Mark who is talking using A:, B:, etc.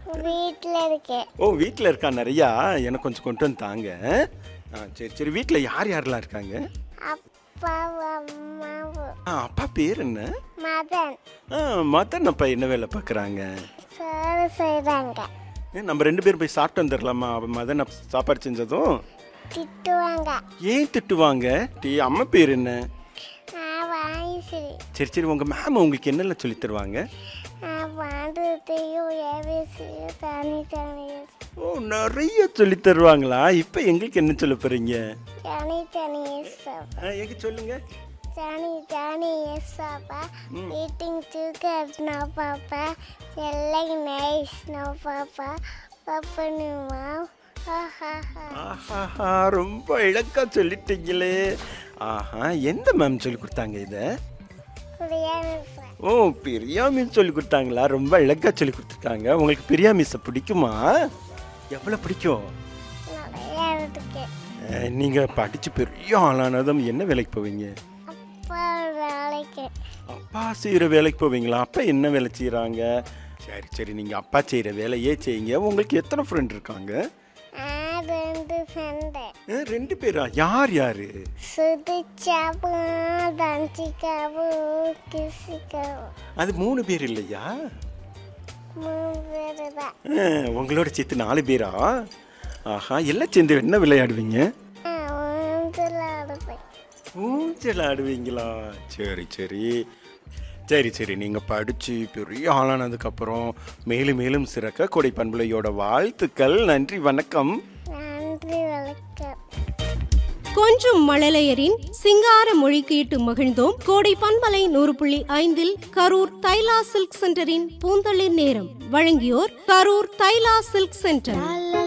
A: வீட்டில் இருக்கேன்
B: ஓ வீட்டில் இருக்கா நிறையா எனக்கு கொஞ்சம் கொண்டு வந்து தாங்க ஆ சரி சரி வீட்டில் யார் யாரெல்லாம் இருக்காங்க
A: அப்பாவும் அம்மாவும்
B: ஆ அப்பா பேர் என்ன
A: மதன்
B: ஆ மதன் அப்பா என்ன வேலை பார்க்குறாங்க
A: சோறு செய்கிறாங்க
B: நம்ம ரெண்டு பேரும் போய் சாப்பிட்டு வந்துடலாமா அவன் மதன் அப்பா சாப்பாடு செஞ்சதும்
A: திட்டுவாங்க
B: ஏன் திட்டுவாங்க டீ அம்மா பேர் என்ன
A: நான் வாங்கி சரி
B: சரி சரி உங்கள் மேம் உங்களுக்கு என்னெல்லாம் சொல்லி தருவாங்க
A: நான் பண்ணுறதையும் ஏபிசியும் தனி தனி
B: ஓ நிறைய சொல்லி தருவாங்களா இப்போ எங்களுக்கு என்ன சொல்ல போகிறீங்க
A: தனி தனி சாப்பா
B: எங்க சொல்லுங்க
A: தனி தனி சாப்பா ஈட்டிங் சுகர் நோ பாப்பா எல்லாம் நைஸ் நோ பாப்பா பாப்பா நீமா
B: ஆஹாஹா ரொம்ப இழக்கா சொல்லிட்டீங்களே ஆஹா எந்த மேம் சொல்லி கொடுத்தாங்க இதை
A: புரியாம
B: ஓ பிரியா மிஸ் சொல்லி கொடுத்தாங்களா ரொம்ப இழக்கா சொல்லி கொடுத்துருக்காங்க உங்களுக்கு பிரியா மிஸ்ஸை பிடிக்குமா எவ்வளோ பிடிக்கும்
A: நிறையா இருக்கு
B: அஹ், நீங்க படிச்சு பெரிய ஆளானதும் என்ன வேலைக்கு போவீங்க
A: அப்பா நாளைக்கு
B: அப்பா செய்கிற வேலைக்கு போவீங்களா அப்பா என்ன வேலை செய்கிறாங்க சரி சரி நீங்கள் அப்பா செய்கிற வேலையே செய்யுங்க உங்களுக்கு எத்தனை ஃப்ரெண்ட் இருக்காங்க
A: நான் ரெண்டு சண்டை
B: அஹ், ரெண்டு பேரா யார் யாரு
A: சுதிச்சாவும் தஞ்சிக்காவும் கிசிக்காவும்
B: அது மூணு பேர் இல்லையா
A: மூணு பேர் தான்
B: அஹ், உங்களோட சேர்த்து நாலு பேரா ஆஹா எல்லாம் சேர்ந்து என்ன விளையாடுவீங்க
A: ஊஞ்சல் ஆடுவேன்
B: ஊஞ்சல் ஆடுவீங்களா சரி சரி சரி சரி நீங்கள் படித்து பெரிய ஆளானதுக்கப்புறம் மேலும் மேலும் சிறக்க கொடை பண்புலையோட வாழ்த்துக்கள் நன்றி வணக்கம்
A: நன்றி வணக்கம்
C: கொஞ்சம் மழலையரின் சிங்கார மொழி கேட்டு மகிழ்ந்தோம் கோடை பண்பலை நூறு புள்ளி ஐந்தில் கரூர் தைலா சில்க் சென்டரின் பூந்தளிர் நேரம் வழங்கியோர் கரூர் தைலா சில்க் சென்டர்